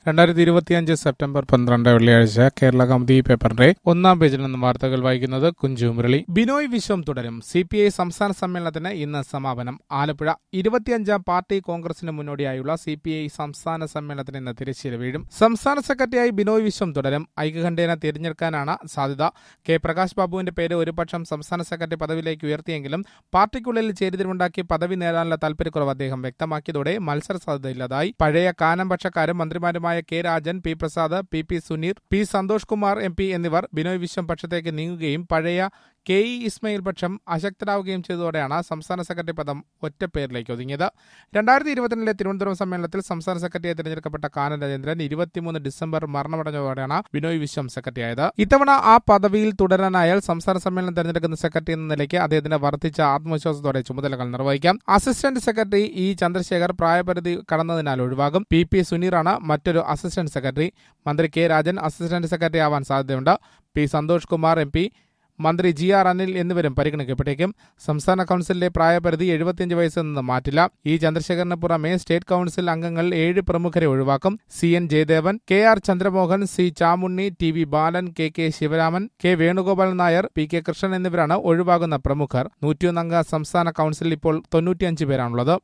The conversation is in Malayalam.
രണ്ടായിരത്തി ഇരുപത്തിയഞ്ച് സെപ്റ്റംബർ പന്ത്രണ്ട് വെള്ളിയാഴ്ച കേരള കൗമുദി പേപ്പറിന്റെ ഒന്നാം പേജിൽ നിന്നും വാർത്തകൾ വായിക്കുന്നത് കുഞ്ചു മുരളി ബിനോയ് വിശ്വം തുടരും സി പി ഐ സംസ്ഥാന സമ്മേളനത്തിന് ഇന്ന് സമാപനം ആലപ്പുഴ ഇരുപത്തിയഞ്ചാം പാർട്ടി കോൺഗ്രസിന് മുന്നോടിയായുള്ള സി പി ഐ സംസ്ഥാന സമ്മേളനത്തിന് ഇന്ന് തിരശ്ശീല വീഴും സംസ്ഥാന സെക്രട്ടറിയായി ബിനോയ് വിശ്വം തുടരും ഐക്യകണ്ഠേന തിരഞ്ഞെടുക്കാനാണ് സാധ്യത കെ പ്രകാശ് ബാബുവിന്റെ പേര് ഒരു പക്ഷം സംസ്ഥാന സെക്രട്ടറി പദവിയിലേക്ക് ഉയർത്തിയെങ്കിലും പാർട്ടിക്കുള്ളിൽ ചേരിതിരിവുണ്ടാക്കി പദവി നേടാനുള്ള താൽപര്യക്കുറവ് അദ്ദേഹം വ്യക്തമാക്കിയതോടെ മത്സര സാധ്യതയില്ലാതായി പഴയ കാനംപക്ഷക്കാരും മന്ത്രിമാരുമായ K Rajan P Prasad P P Suneer P Santhosh Kumar M P എന്നിവർ ബിനോയ് വിശ്വം പക്ഷത്തേക്ക് നീങ്ങുകയും പഴയ കെ ഇ ഇസ്മയിൽ പക്ഷം അശക്തരാവുകയും ചെയ്തതോടെയാണ് സംസ്ഥാന സെക്രട്ടറി പദം ഒറ്റപ്പേരിലേക്ക് ഒതുങ്ങിയത് രണ്ടായിരത്തി ഇരുപത്തിരണ്ടിലെ തിരുവനന്തപുരം സമ്മേളനത്തിൽ സംസ്ഥാന സെക്രട്ടറിയായി തിരഞ്ഞെടുക്കപ്പെട്ട കാനൻ രാജേന്ദ്രൻ ഇരുപത്തിമൂന്ന് ഡിസംബർ മരണമടഞ്ഞതോടെയാണ് ബിനോയ് വിശ്വം സെക്രട്ടറിയായത് ഇത്തവണ ആ പദവിയിൽ തുടരാനായാൽ സംസ്ഥാന സമ്മേളനം തെരഞ്ഞെടുക്കുന്ന സെക്രട്ടറി എന്ന നിലയ്ക്ക് അദ്ദേഹത്തിന് വർദ്ധിച്ച ആത്മവിശ്വാസത്തോടെ ചുമതലകൾ നിർവഹിക്കാം അസിസ്റ്റന്റ് സെക്രട്ടറി ഇ ചന്ദ്രശേഖർ പ്രായപരിധി കടന്നതിനാൽ ഒഴിവാകും പി പി സുനീറാണ് മറ്റൊരു അസിസ്റ്റന്റ് സെക്രട്ടറി മന്ത്രി കെ രാജൻ അസിസ്റ്റന്റ് സെക്രട്ടറി ആവാൻ സാധ്യതയുണ്ട് P Santhosh Kumar M P മന്ത്രി ജി ആർ അനിൽ എന്നിവരും പരിഗണിക്കപ്പെട്ടേക്കും സംസ്ഥാന കൌൺസിലിലെ പ്രായപരിധി എഴുപത്തിയഞ്ച് വയസ്സിൽ നിന്ന് മാറ്റില്ല ഈ ചന്ദ്രശേഖരന് പുറമെ സ്റ്റേറ്റ് കൌൺസിൽ അംഗങ്ങൾ ഏഴ് പ്രമുഖരെ ഒഴിവാക്കും C N Jayadevan K R Chandramohan C Chamunni T V Balan K K Sivaraman K Venugopal Nair P K Krishnan എന്നിവരാണ് ഒഴിവാകുന്ന പ്രമുഖർ നൂറ്റിയൊന്നംഗ സംസ്ഥാന കൌൺസിലിൽ ഇപ്പോൾ തൊണ്ണൂറ്റിയഞ്ച് പേരാണുള്ളത്